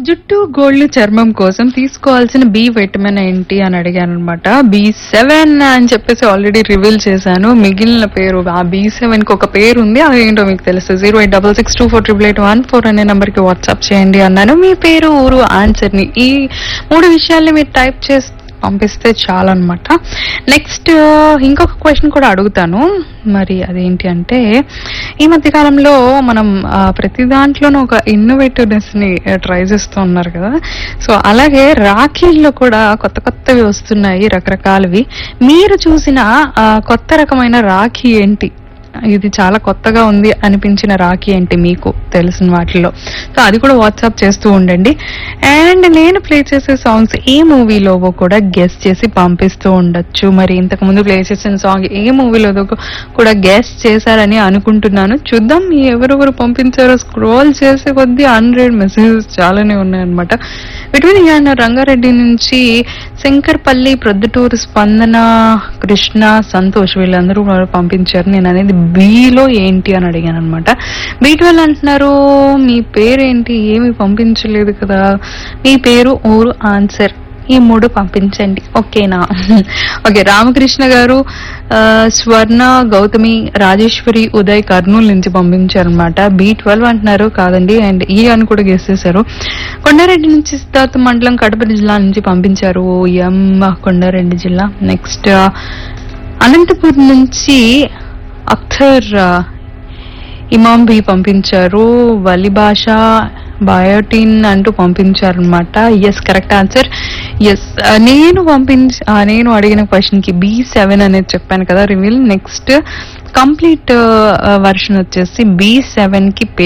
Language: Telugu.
జుట్టు గోళ్ళు చర్మం కోసం తీసుకోవాల్సిన బి విటమిన్ ఏంటి అని అడిగాను అనమాట బి సెవెన్ అని చెప్పేసి ఆల్రెడీ రివీల్ చేశాను మిగిలిన పేరు ఆ బి సెవెన్ కి ఒక పేరు ఉంది అది ఏంటో మీకు తెలుసు zero eight double six two four triple eight one four అనే నెంబర్ కి వాట్సాప్ చేయండి అన్నాను మీ పేరు ఊరు ఆన్సర్ ని ఈ మూడు విషయాల్ని మీరు టైప్ చేసి పంపిస్తే చాలు అనమాట నెక్స్ట్ ఇంకొక క్వశ్చన్ కూడా అడుగుతాను మరి అదేంటి అంటే ఈ మధ్య కాలంలో మనం ఆ, ప్రతి దాంట్లోనూ ఒక ఇన్నోవేటివ్నెస్ ని ట్రై చేస్తూ ఉన్నారు కదా సో అలాగే రాఖీల్లో కూడా కొత్త కొత్తవి వస్తున్నాయి రకరకాలవి మీరు చూసిన ఆ, కొత్త రకమైన రాఖీ ఏంటి ఇది చాలా కొత్తగా ఉంది అనిపించిన రాఖీ ఏంటి మీకు తెలిసిన వాటిలో సో అది కూడా వాట్సాప్ చేస్తూ ఉండండి అండ్ నేను ప్లే చేసే సాంగ్స్ ఏ మూవీలో కూడా గెస్ చేసి పంపిస్తూ ఉండొచ్చు మరి ఇంతకు ముందు ప్లే చేసిన సాంగ్ ఏ మూవీలో కూడా గెస్ చేశారని అనుకుంటున్నాను చూద్దాం ఎవరెవరు పంపించారో స్క్రోల్ చేసే కొద్దీ హండ్రెడ్ మెసేజెస్ చాలానే ఉన్నాయన్నమాట బిట్వీన్ యాన్ రంగారెడ్డి నుంచి శంకర్పల్లి ప్రొద్దుటూరు స్పందన కృష్ణ సంతోష్ వీళ్ళందరూ కూడా పంపించారు నేను అనేది బీలో ఏంటి అని అడిగాను అనమాట బీ ట్వెల్వ్ అంటున్నారు మీ పేరేంటి ఏమి పంపించలేదు కదా మీ పేరు ఊరు ఆన్సర్ ఈ మూడు పంపించండి ఓకేనా ఓకే రామకృష్ణ గారు ఆ, స్వర్ణ గౌతమి రాజేశ్వరి ఉదయ్ కర్నూలు నుంచి పంపించారనమాట బి ట్వెల్వ్ అంటున్నారు కాదండి అండ్ ఈ అని కూడా గెస్ చేశారు కొండారెడ్డి నుంచి సిద్ధార్థ మండలం కడప జిల్లా నుంచి పంపించారు ఎం కొండారెడ్డి జిల్లా నెక్స్ట్ అనంతపూర్ నుంచి అఖ్తర్ ఆ, ఇమాం బి పంపించారు వలి భాష బయోటిన్ అంటూ పంపించారు అనమాట ఎస్ కరెక్ట్ ఆన్సర్ ఎస్ నేను పంపించ ఆ, నేను అడిగిన క్వశ్చన్ కి బి సెవెన్ అనేది చెప్పాను కదా రివీల్ నెక్స్ట్ కంప్లీట్ వర్షన్ వచ్చేసి బి సెవెన్ కి